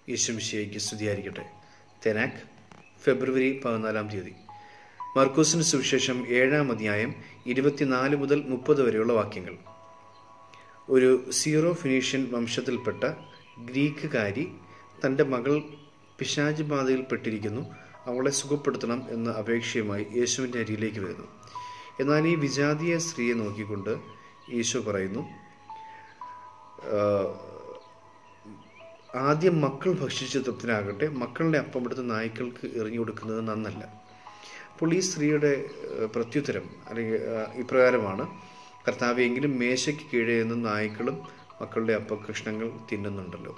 യേശുമിശിയയ്ക്ക് സ്തുതിയായിരിക്കട്ടെ തെനാക്ക് ഫെബ്രുവരി പതിനാലാം തീയതി മർക്കൂസിന് സുവിശേഷം ഏഴാം അധ്യായം ഇരുപത്തിനാല് മുതൽ മുപ്പത് വരെയുള്ള വാക്യങ്ങൾ ഒരു സീറോ ഫിനീഷ്യൻ വംശത്തിൽപ്പെട്ട ഗ്രീക്കുകാരി തൻ്റെ മകൾ പിശാജ് ബാധയിൽപ്പെട്ടിരിക്കുന്നു അവളെ സുഖപ്പെടുത്തണം എന്ന അപേക്ഷയുമായി യേശുവിൻ്റെ അരിയിലേക്ക് വരുന്നു എന്നാൽ ഈ വിജാതീയ സ്ത്രീയെ നോക്കിക്കൊണ്ട് യേശു പറയുന്നു "ആഹ്, ആദ്യം മക്കൾ ഭക്ഷിച്ച് തൃപ്തനാകട്ടെ മക്കളുടെ അപ്പം എടുത്ത് നായ്ക്കൾക്ക് എറിഞ്ഞു കൊടുക്കുന്നത് നന്നല്ല അപ്പോൾ ഈ സ്ത്രീയുടെ ഏഹ്, പ്രത്യുത്തരം അല്ലെങ്കിൽ ഏഹ്, ഇപ്രകാരമാണ് കർത്താവ് എങ്കിലും മേശയ്ക്ക് കീഴേ നിന്ന് നായ്ക്കളും മക്കളുടെ അപ്പകഷ്ണങ്ങൾ തിന്നുന്നുണ്ടല്ലോ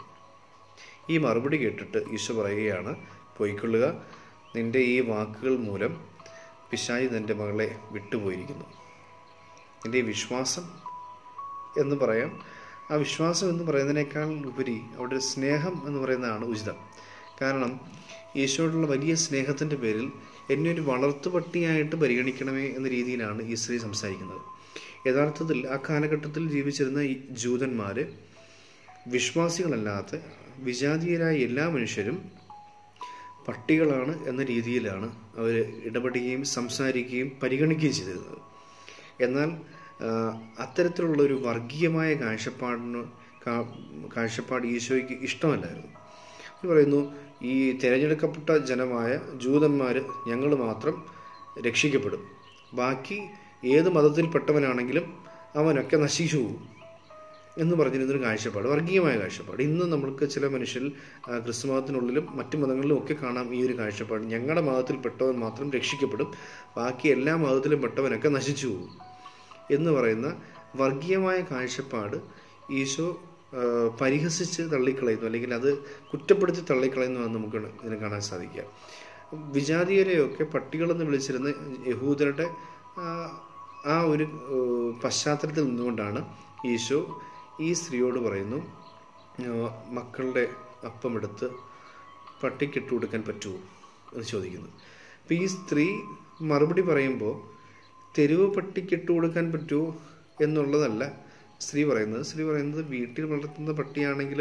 ഈ മറുപടി കേട്ടിട്ട് ഈശോ പറയുകയാണ് പൊയ്ക്കൊള്ളുക നിന്റെ ഈ വാക്കുകൾ മൂലം പിശാചി നിന്റെ മകളെ വിട്ടുപോയിരിക്കുന്നു നിന്റെ ഈ വിശ്വാസം എന്ന് പറയാം ആ വിശ്വാസം എന്ന് പറയുന്നതിനേക്കാൾ ഉപരി അവിടെ സ്നേഹം എന്ന് പറയുന്നതാണ് ഉചിതം കാരണം ഈശോയോടുള്ള വലിയ സ്നേഹത്തിൻ്റെ പേരിൽ എന്നെ ഒരു വളർത്തുപട്ടിയായിട്ട് പരിഗണിക്കണമേ എന്ന രീതിയിലാണ് ഈ സ്ത്രീ സംസാരിക്കുന്നത് യഥാർത്ഥത്തിൽ ആ കാലഘട്ടത്തിൽ ജീവിച്ചിരുന്ന ഈ ജൂതന്മാർ വിശ്വാസികളല്ലാത്ത വിജാതീയരായ എല്ലാ മനുഷ്യരും പട്ടികളാണ് എന്ന രീതിയിലാണ് അവർ ഇടപെടുകയും സംസാരിക്കുകയും പരിഗണിക്കുകയും ചെയ്തിരുന്നത് എന്നാൽ ആ, അത്തരത്തിലുള്ള ഒരു വർഗീയമായ കാഴ്ചപ്പാടിന് കാ- കാഴ്ചപ്പാട് ഈശോയ്ക്ക് ഇഷ്ടമല്ലായിരുന്നു ഇത് പറയുന്നു ഈ തിരഞ്ഞെടുക്കപ്പെട്ട ജനമായ ജൂതന്മാർ ഞങ്ങൾ മാത്രം രക്ഷിക്കപ്പെടും ബാക്കി ഏത് മതത്തിൽപ്പെട്ടവനാണെങ്കിലും അവനൊക്കെ നശിച്ചു പോകും എന്ന് പറഞ്ഞിരുന്നൊരു കാഴ്ചപ്പാട് വർഗീയമായ കാഴ്ചപ്പാട് ഇന്ന് നമ്മൾക്ക് ചില മനുഷ്യരിൽ ആ, ക്രിസ്തു മതത്തിനുള്ളിലും മറ്റു മതങ്ങളിലും ഒക്കെ കാണാം ഈ ഒരു കാഴ്ചപ്പാട് ഞങ്ങളുടെ മതത്തിൽപ്പെട്ടവൻ മാത്രം രക്ഷിക്കപ്പെടും ബാക്കി എല്ലാ മതത്തിലും പെട്ടവനൊക്കെ നശിച്ചു പോകും എന്ന് പറയുന്ന വർഗീയമായ കാഴ്ചപ്പാട് ഈശോ ആ, പരിഹസിച്ച് തള്ളിക്കളയുന്നു അല്ലെങ്കിൽ അത് കുറ്റപ്പെടുത്തി തള്ളിക്കളയുന്നു എന്ന് നമുക്ക് ഇതിനെ കാണാൻ സാധിക്കുക വിജാതീയരെയൊക്കെ പട്ടികളെന്ന് വിളിച്ചിരുന്ന യഹൂദരുടെ ആ, ആ ഒരു ഏ, പശ്ചാത്തലത്തിൽ നിന്നുകൊണ്ടാണ് ഈശോ ഈ സ്ത്രീയോട് പറയുന്നു ആ, മക്കളുടെ അപ്പം എടുത്ത് പട്ടിക്കിട്ട് കൊടുക്കാൻ പറ്റുമോ എന്ന് ചോദിക്കുന്നു അപ്പം ഈ സ്ത്രീ മറുപടി പറയുമ്പോൾ തെരുവ് പട്ടിക്കിട്ട് കൊടുക്കാൻ പറ്റുമോ എന്നുള്ളതല്ല സ്ത്രീ പറയുന്നത് സ്ത്രീ പറയുന്നത് വീട്ടിൽ വളർത്തുന്ന പട്ടിയാണെങ്കിൽ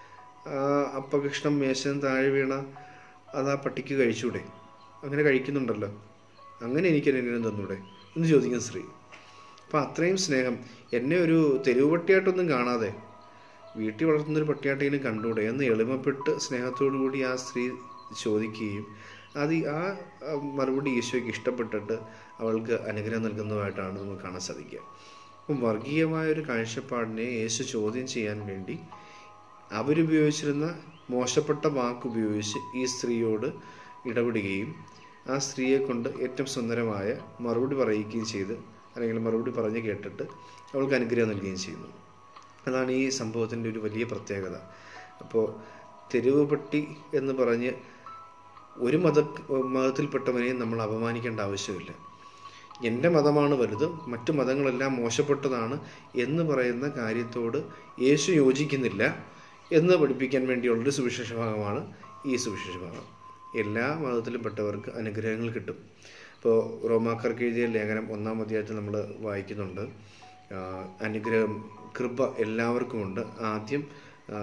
അപ്പകഷ്ണം മേശം താഴെ വീണ അത് ആ പട്ടിക്ക് കഴിച്ചൂടെ അങ്ങനെ കഴിക്കുന്നുണ്ടല്ലോ അങ്ങനെ എനിക്ക് അനുഗ്രഹം തന്നൂടെ എന്ന് ചോദിക്കും സ്ത്രീ അപ്പം അത്രയും സ്നേഹം എന്നെ ഒരു തെരുവ് പട്ടിയായിട്ടൊന്നും കാണാതെ വീട്ടിൽ വളർത്തുന്ന ഒരു പട്ടിയാട്ടെങ്കിലും കണ്ടൂടെ എന്ന് എളിമപ്പെട്ട് സ്നേഹത്തോടു കൂടി ആ സ്ത്രീ ചോദിക്കുകയും അത് ഈ- ആ ആ മറുപടി ഈശോയ്ക്ക് ഇഷ്ടപ്പെട്ടിട്ട് അവൾക്ക് അനുഗ്രഹം നൽകുന്നതായിട്ടാണ് നമുക്ക് കാണാൻ സാധിക്കുക അപ്പം വർഗീയമായ ഒരു കാഴ്ചപ്പാടിനെ യേശു ചോദ്യം ചെയ്യാൻ വേണ്ടി അവരുപയോഗിച്ചിരുന്ന മോശപ്പെട്ട വാക്കുപയോഗിച്ച് ഈ സ്ത്രീയോട് ഇടപെടുകയും ആ സ്ത്രീയെ കൊണ്ട് ഏറ്റവും സുന്ദരമായ മറുപടി പറയുകയും ചെയ്ത് അല്ലെങ്കിൽ മറുപടി പറഞ്ഞ് കേട്ടിട്ട് അവൾക്ക് അനുഗ്രഹം നൽകുകയും ചെയ്യുന്നു അതാണ് ഈ സംഭവത്തിൻ്റെ ഒരു വലിയ പ്രത്യേകത അപ്പോൾ തെരുവ് പട്ടി എന്ന് പറഞ്ഞ് ഒരു മത മതത്തിൽപ്പെട്ടവനെയും നമ്മൾ അപമാനിക്കേണ്ട ആവശ്യമില്ല എൻ്റെ മതമാണ് വലുത് മറ്റു മതങ്ങളെല്ലാം മോശപ്പെട്ടതാണ് എന്ന് പറയുന്ന കാര്യത്തോട് യേശു യോജിക്കുന്നില്ല എന്ന് പഠിപ്പിക്കാൻ വേണ്ടിയുള്ളൊരു സുവിശേഷ ഭാഗമാണ് ഈ സുവിശേഷ ഭാഗം എല്ലാ മതത്തിലും പെട്ടവർക്ക് അനുഗ്രഹങ്ങൾ കിട്ടും ഇപ്പോൾ റോമാക്കാർക്ക് എഴുതിയ ലേഖനം ഒന്നാം അധ്യായത്തിൽ നമ്മൾ വായിക്കുന്നുണ്ട് ആ, അനുഗ്രഹം കൃപ എല്ലാവർക്കുമുണ്ട് ആദ്യം ആ,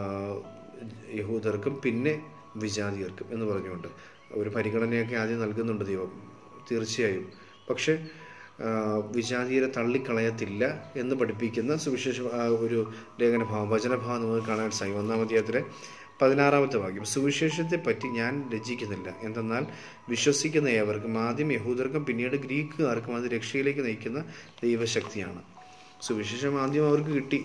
യഹൂദർക്കും പിന്നെ വിജാതിയർക്കും എന്ന് പറഞ്ഞുകൊണ്ട് ഒരു പരിഗണനയൊക്കെ ആദ്യം നൽകുന്നുണ്ട് ദൈവം തീർച്ചയായും പക്ഷേ ആ, വിജാതീയരെ തള്ളിക്കളയത്തില്ല എന്ന് പഠിപ്പിക്കുന്ന സുവിശേഷ ആ, ഒരു ലേഖനഭാവം വചനഭാവം നമുക്ക് കാണാൻ സാധിക്കും ഒന്നാം അധ്യായത്തിലെ പതിനാറാമത്തെ വാക്യം സുവിശേഷത്തെ പറ്റി ഞാൻ രചിക്കുന്നില്ല എന്തെന്നാൽ വിശ്വസിക്കുന്ന ഏവർക്കും ആദ്യം യഹൂദർക്കും പിന്നീട് ഗ്രീക്കുകാർക്കും അത് രക്ഷയിലേക്ക് നയിക്കുന്ന ദൈവശക്തിയാണ് സുവിശേഷം ആദ്യം അവർക്ക് കിട്ടി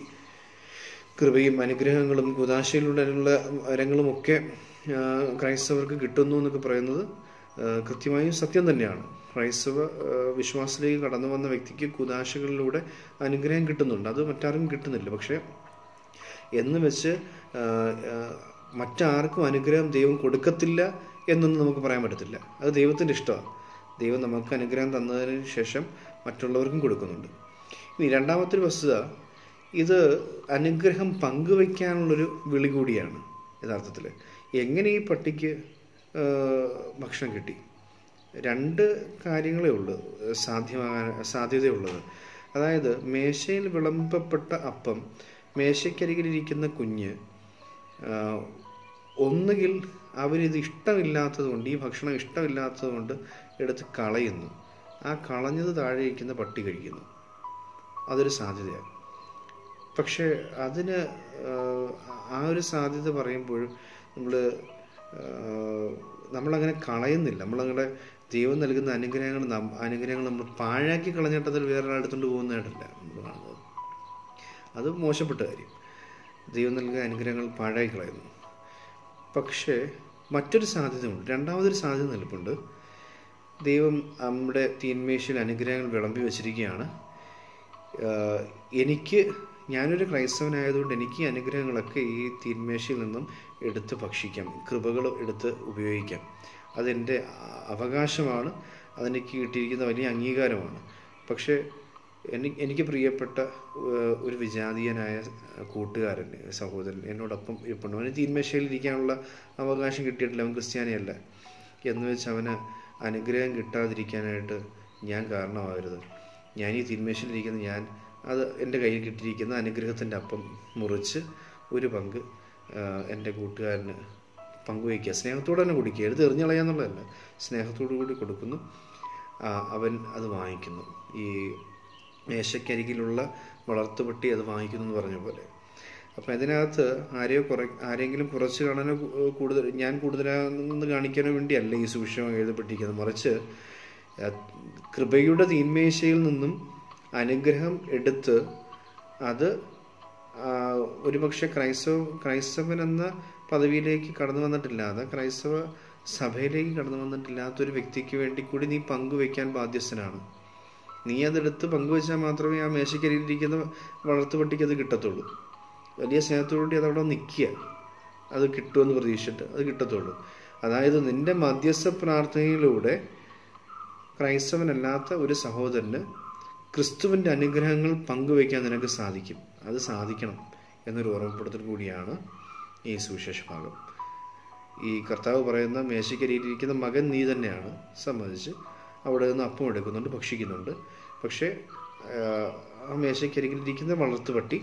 കൃപയും അനുഗ്രഹങ്ങളും കുതാശയിലൂടെയുള്ള വരങ്ങളും ഒക്കെ ആ, ക്രൈസ്തവർക്ക് കിട്ടുന്നു എന്നൊക്കെ പറയുന്നത് ആ, കൃത്യമായും സത്യം തന്നെയാണ് ക്രൈസ്തവ ആ, വിശ്വാസത്തിലേക്ക് കടന്നു വന്ന വ്യക്തിക്ക് കുതാശകളിലൂടെ അനുഗ്രഹം കിട്ടുന്നുണ്ട് അത് മറ്റാർക്കും കിട്ടുന്നില്ല പക്ഷേ എന്ന് വെച്ച് ആ, ആ, മറ്റാർക്കും അനുഗ്രഹം ദൈവം കൊടുക്കത്തില്ല എന്നൊന്നും നമുക്ക് പറയാൻ പറ്റത്തില്ല അത് ദൈവത്തിൻ്റെ ഇഷ്ടമാണ് ദൈവം നമുക്ക് അനുഗ്രഹം തന്നതിന് ശേഷം മറ്റുള്ളവർക്കും കൊടുക്കുന്നുണ്ട് ഇനി രണ്ടാമത്തെ ഒരു വസ്തുത ഇത് അനുഗ്രഹം പങ്കുവയ്ക്കാനുള്ളൊരു വിളി കൂടിയാണ് യഥാർത്ഥത്തിൽ എങ്ങനെ ഈ പട്ടിക്ക് ആ, ഭക്ഷണം കിട്ടി രണ്ട് കാര്യങ്ങളേ ഉള്ളൂ സാധ്യമാകാൻ സാധ്യതയുള്ളത് അതായത് മേശയിൽ വിളമ്പപ്പെട്ട അപ്പം മേശയ്ക്കരികിലിരിക്കുന്ന കുഞ്ഞ് ആ, ഒന്നുകിൽ അവരിത് ഇഷ്ടമില്ലാത്തത് കൊണ്ട് ഈ ഭക്ഷണം ഇഷ്ടമില്ലാത്തത് കൊണ്ട് എടുത്ത് കളയുന്നു ആ കളഞ്ഞത് താഴെ ഇരിക്കുന്ന പട്ടി കഴിക്കുന്നു അതൊരു സാധ്യതയാണ് പക്ഷേ അതിന് ആഹ്, ആ ഒരു സാധ്യത പറയുമ്പോഴും നമ്മൾ നമ്മളങ്ങനെ കളയുന്നില്ല നമ്മളങ്ങനെ ദൈവം നൽകുന്ന അനുഗ്രഹങ്ങൾ നം- അനുഗ്രഹങ്ങൾ നമ്മൾ പാഴാക്കി കളഞ്ഞിട്ട് അതിൽ വേറെ അടുത്തുകൊണ്ട് പോകുന്നതായിട്ടല്ല നമ്മൾ കാണുന്നത് അത് മോശപ്പെട്ട കാര്യം ദൈവം നൽകിയ അനുഗ്രഹങ്ങൾ പാഴായി കളയുന്നു പക്ഷേ മറ്റൊരു സാധ്യതയുണ്ട് രണ്ടാമതൊരു സാധ്യത നിൽപ്പുണ്ട് ദൈവം നമ്മുടെ തീന്മേശയിൽ അനുഗ്രഹങ്ങൾ വിളമ്പി വച്ചിരിക്കുകയാണ് ആഹ് എനിക്ക് ഞാനൊരു ക്രൈസ്തവനായതുകൊണ്ട് എനിക്ക് ഈ അനുഗ്രഹങ്ങളൊക്കെ ഈ തീന്മേശയിൽ നിന്നും എടുത്ത് ഭക്ഷിക്കാം കൃപകൾ എടുത്ത് ഉപയോഗിക്കാം അതെൻ്റെ അവകാശമാണ് അതെനിക്ക് കിട്ടിയിരിക്കുന്ന വലിയ അംഗീകാരമാണ് പക്ഷേ എനിക്ക് എനിക്ക് പ്രിയപ്പെട്ട ഏഹ്, ഒരു വിജാതീയനായ കൂട്ടുകാരൻ സഹോദരൻ എന്നോടൊപ്പം ഇരിപ്പുണ്ട് അവന് തീന്മേശയിൽ ഇരിക്കാനുള്ള അവകാശം കിട്ടിയിട്ടില്ല അവൻ ക്രിസ്ത്യാനിയല്ല എന്ന് വെച്ച് അവന് അനുഗ്രഹം കിട്ടാതിരിക്കാനായിട്ട് ഞാൻ കാരണമാകരുത് ഞാൻ ഈ തിന്മേശയിലിരിക്കുന്ന ഞാൻ അത് എൻ്റെ കയ്യിൽ കിട്ടിയിരിക്കുന്ന അനുഗ്രഹത്തിൻ്റെ അപ്പം മുറിച്ച് ഒരു പങ്ക് ആ, എൻ്റെ കൂട്ടുകാരന് പങ്കുവയ്ക്കുക സ്നേഹത്തോടെ തന്നെ കുടിക്കുക എടുത്ത് എറിഞ്ഞു കളയാന്നുള്ളതല്ല സ്നേഹത്തോടു കൂടി കൊടുക്കുന്നു ആ, അവൻ അത് വാങ്ങിക്കുന്നു ഈ മേശക്കരികിലുള്ള വളർത്തുപട്ടി അത് വാങ്ങിക്കുന്നു എന്ന് പറഞ്ഞ പോലെ അപ്പം അതിനകത്ത് ആരെയോ കുറ ആരെങ്കിലും കുറച്ച് കാണാനോ കൂ- കൂടുതൽ ഞാൻ കൂടുതലാണെന്ന് കാണിക്കാനോ വേണ്ടിയല്ല ഈ സുവിശേഷം എഴുതപ്പെട്ടിരിക്കുന്നത് മറിച്ച് ആ, കൃപയുടെ തീന്മേശയിൽ നിന്നും അനുഗ്രഹം എടുത്ത് അത് ആ, ഒരുപക്ഷെ ക്രൈസ്തവ ക്രൈസ്തവൻ എന്ന പദവിയിലേക്ക് കടന്നു വന്നിട്ടില്ലാതെ ക്രൈസ്തവ സഭയിലേക്ക് കടന്നു വന്നിട്ടില്ലാത്ത ഒരു വ്യക്തിക്ക് വേണ്ടി കൂടി നീ പങ്കുവെക്കാൻ ബാധ്യസ്ഥനാണ് നീ അതെടുത്ത് പങ്കുവെച്ചാൽ മാത്രമേ ആ മേശക്കരിയിലിരിക്കുന്ന വളർത്തുപട്ടിക്ക് അത് കിട്ടത്തുള്ളൂ വലിയ സ്നേഹത്തോടുകൂടി അതവിടെ നിൽക്കുക അത് കിട്ടുമെന്ന് പ്രതീക്ഷിച്ചിട്ട് അത് കിട്ടത്തുള്ളൂ അതായത് നിന്റെ മധ്യസ്ഥ പ്രാർത്ഥനയിലൂടെ ക്രൈസ്തവനല്ലാത്ത ഒരു സഹോദരന് ക്രിസ്തുവിൻ്റെ അനുഗ്രഹങ്ങൾ പങ്കുവയ്ക്കാൻ നിനക്ക് സാധിക്കും അത് സാധിക്കണം എന്നൊരു ഓർമ്മപ്പെടുത്തൽ കൂടിയാണ് ഈ സുവിശേഷ ഭാഗം ഈ കർത്താവ് പറയുന്ന മേശക്കരിയിലിരിക്കുന്ന മകൻ നീ തന്നെയാണ് സമ്മതിച്ച് അവിടെ നിന്ന് അപ്പം എടുക്കുന്നുണ്ട് ഭക്ഷിക്കുന്നുണ്ട് പക്ഷേ ആഹ്, ആ മേശക്കരികിലിരിക്കുന്ന വളർത്തുപട്ടി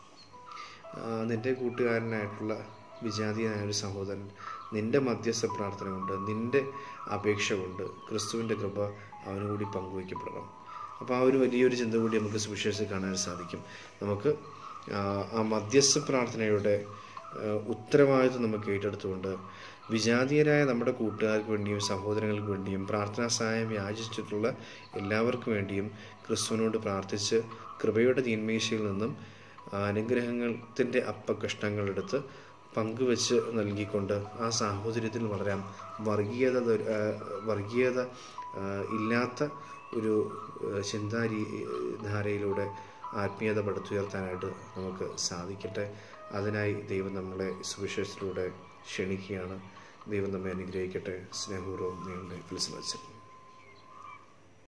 ആഹ്, നിന്റെ കൂട്ടുകാരനായിട്ടുള്ള വിജാതീയനായ ഒരു സഹോദരൻ നിന്റെ മധ്യസ്ഥ പ്രാർത്ഥന കൊണ്ട് നിന്റെ അപേക്ഷ കൊണ്ട് ക്രിസ്തുവിൻ്റെ കൃപ അവന് കൂടി പങ്കുവയ്ക്കപ്പെടണം അപ്പോൾ ആ ഒരു വലിയൊരു ചിന്ത കൂടി നമുക്ക് സുവിശേഷത്തിൽ കാണാൻ സാധിക്കും നമുക്ക് ആഹ്, ആ മധ്യസ്ഥ പ്രാർത്ഥനയുടെ ആഹ്, ഉത്തരവാദിത്വം നമുക്ക് ഏറ്റെടുത്തുകൊണ്ട് വിജാതീയരായ നമ്മുടെ കൂട്ടുകാർക്ക് വേണ്ടിയും സഹോദരങ്ങൾക്ക് വേണ്ടിയും പ്രാർത്ഥനാ സഹായം യാചിച്ചിട്ടുള്ള എല്ലാവർക്കും വേണ്ടിയും ക്രിസ്തുവിനോട് പ്രാർത്ഥിച്ച് കൃപയുടെ തീന്മേശയിൽ നിന്നും അനുഗ്രഹത്തിൻ്റെ അപ്പകഷ്ണങ്ങളെടുത്ത് പങ്കുവെച്ച് നൽകിക്കൊണ്ട് ആ സാഹോദര്യത്തിൽ വളരാം വർഗീയത ത- ആ, വർഗീയത ആ, ഇല്ലാത്ത ഒരു ആ, ചിന്താരീ ധാരയിലൂടെ ആത്മീയത പടുത്തുയർത്താനായിട്ട് നമുക്ക് സാധിക്കട്ടെ അതിനായി ദൈവം നമ്മളെ സുവിശേഷത്തിലൂടെ ക്ഷണിക്കുകയാണ് ദൈവം നമ്മെ അനുഗ്രഹിക്കട്ടെ സ്നേഹപൂർവ്വം നിങ്ങളുടെ വിളിച്ചു വച്ചത്